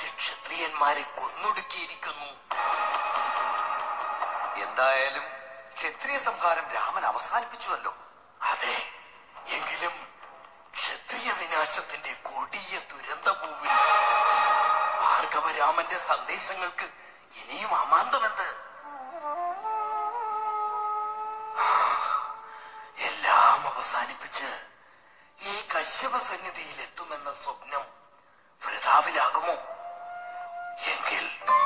അഞ്ച് ക്ഷത്രിയന്മാരെ കൊന്നൊടുക്കിയിരിക്കുന്നു എന്തായാലും ക്ഷത്രിയ സംഹാരം രാമൻ അവസാനിപ്പിച്ചുവല്ലോ അതെ എങ്കിലും ക്ഷത്രിയ വിനാശത്തിന്റെ കൊടിയ ദുരന്തഭൂമി ഭാർഗവരാമന്റെ സന്ദേശങ്ങൾക്ക് ഇനിയും അമാന്തമെന്ത് എല്ലാം അവസാനിപ്പിച്ച് ഈ കശ്യപ സന്നിധിയിൽ എത്തുമെന്ന സ്വപ്നം വൃഥാവിലാകുമോ എങ്കിൽ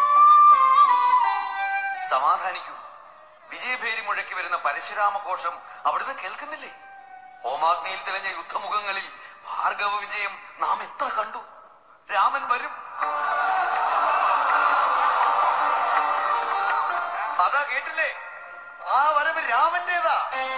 സമാധാനിക്കൂ വിജയഭേരി മുഴക്കി വരുന്ന പരശുരാമഘോഷം അവിടുന്ന് കേൾക്കുന്നില്ലേ ഹോമാഗ്നിയിൽ തെളിഞ്ഞ യുദ്ധമുഖങ്ങളിൽ ഭാർഗവ വിജയം നാം എത്ര കണ്ടു രാമൻ വരും അതാ കേട്ടില്ലേ ആ വരവ് രാമന്റേതാ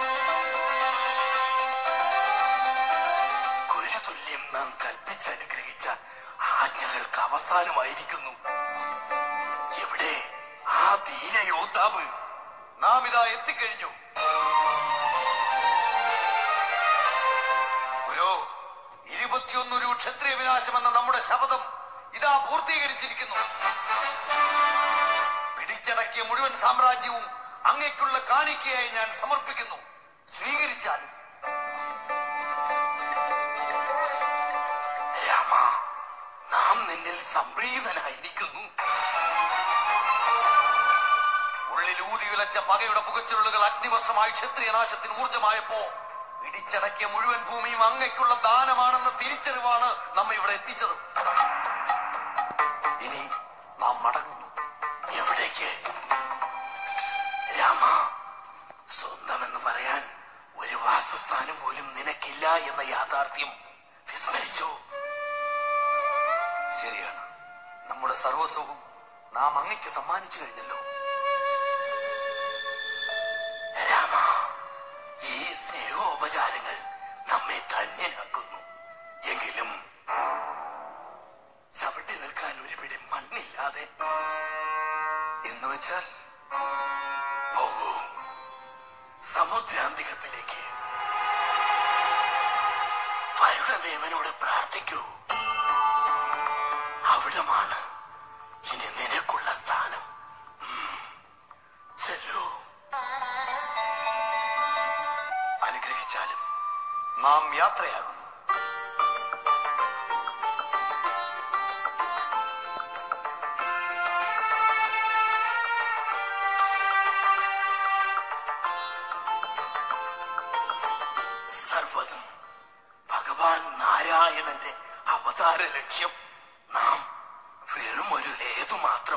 ഗുരുതുല്യം നാം കൽപ്പിച്ചനുഗ്രഹിച്ച ആജ്ഞകൾക്ക് അവസാനമായിരിക്കുന്നു എവിടെ ആ ധീരയോദ്ധാവ് നാം ഇതാ എത്തിക്കഴിഞ്ഞു ഗുരു ഇരുപത്തിയൊന്നൊരു ക്ഷത്രിയ വിനാശം എന്ന നമ്മുടെ ശപഥം ഇതാ പൂർത്തീകരിച്ചിരിക്കുന്നു പിടിച്ചടക്കിയ മുഴുവൻ സാമ്രാജ്യവും അങ്ങേക്കുള്ള കാണിക്കയായി ഞാൻ സമർപ്പിക്കുന്നു സ്വീകരിച്ചാലും രാമ നാം നിന്നിൽ സംപ്രീതനായിരിക്കുന്നു ഉള്ളിൽ ഊതിയുലച്ച പകയുടെ പുകച്ചുരുളുകൾ അഗ്നിവർഷമായി ക്ഷത്രിയ നാശത്തിന് ഊർജമായപ്പോ പിടിച്ചടക്കിയ മുഴുവൻ ഭൂമിയും അങ്ങയ്ക്കുള്ള ദാനമാണെന്ന തിരിച്ചറിവാണ് നമ്മെ ഇവിടെ എത്തിച്ചത് ഇനി നാം മടങ്ങുന്നു എവിടേക്ക് രാമ സ്വന്തമെന്ന് പറയാൻ ഒരു വാസസ്ഥാനം പോലും നിനക്കില്ല എന്ന യാഥാർത്ഥ്യം വിസ്മരിച്ചു ശരിയാണ് നമ്മുടെ സർവസ്വവും നാം അങ്ങയ്ക്ക് സമ്മാനിച്ചു കഴിഞ്ഞല്ലോ രാമ ഈ സ്നേഹോപചാരങ്ങൾ നമ്മെ ധന്യനാക്കുന്നു എങ്കിലും ചവിട്ടി നിൽക്കാൻ ഒരു പിടി മണ്ണില്ലാതെ എന്ന് വെച്ചാൽ പോകൂ സമുദ്രാന്തികത്തിലേക്ക് വരുണദേവനോട് പ്രാർത്ഥിക്കൂ അവിടമാണ് ഇനി നിനക്കുള്ള സ്ഥാനം ഉം. ചെല്ലൂ അനുഗ്രഹിച്ചാലും നാം യാത്രയാകുന്നു സർവതും ഭഗവാൻ നാരായണന്റെ അവതാര ലക്ഷ്യം നാം വെറും ഒരു ഹേതു മാത്രം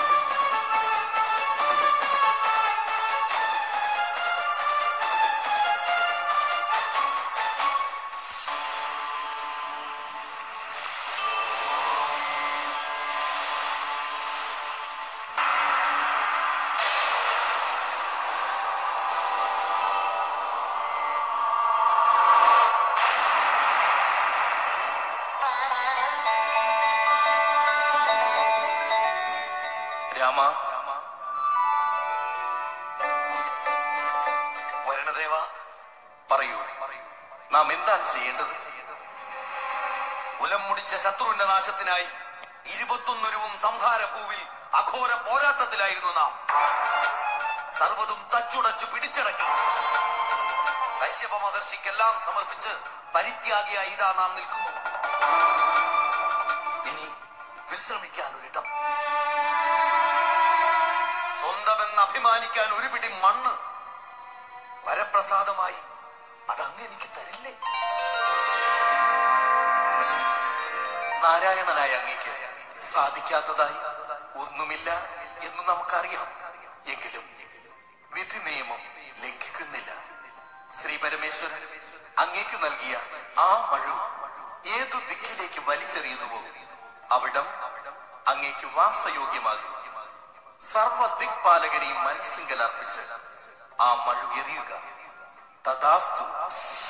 രാമ വരണദേവ പറയൂ നാം എന്താണ് ചെയ്യേണ്ടത് കുലം മുടിച്ച ശത്രുവിന്റെ നാശത്തിനായി ഇരുപത്തൊന്നൊരുവും സംഹാരഭൂവിൽ അഘോര പോരാട്ടത്തിലായിരുന്നു നാം സർവതും തച്ചുടച്ചു പിടിച്ചടക്കി കശ്യപ മഹർഷിക്കെല്ലാം സമർപ്പിച്ച് പരിത്യാഗിയായി ഇതാ നാം നിൽക്കുന്നു ഇനി വിശ്രമിക്കാൻ ഒരിടം സ്വന്തമെന്ന് അഭിമാനിക്കാൻ ഒരു പിടി മണ്ണ് വരപ്രസാദമായി അതങ്ങ് എനിക്ക് തരില്ലേ നാരായണനായ അങ്ങേക്ക് സാധിക്കാത്തതായി ഒന്നുമില്ല എന്ന് നമുക്കറിയാം എങ്കിലും വിധി നിയമം ലംഘിക്കുന്നില്ല ശ്രീ പരമേശ്വരൻ അങ്ങേക്ക് നൽകിയ ആ മഴു ഏതു ദിക്കിലേക്ക് വലിച്ചെറിയുന്നുവോ അവിടം അങ്ങേക്ക് വാസയോഗ്യമാകും സർവ ദിക്പാലകരെയും മനസ്സിങ്കൽ അർപ്പിച്ച് ആ മഴു എറിയുക തഥാസ്തു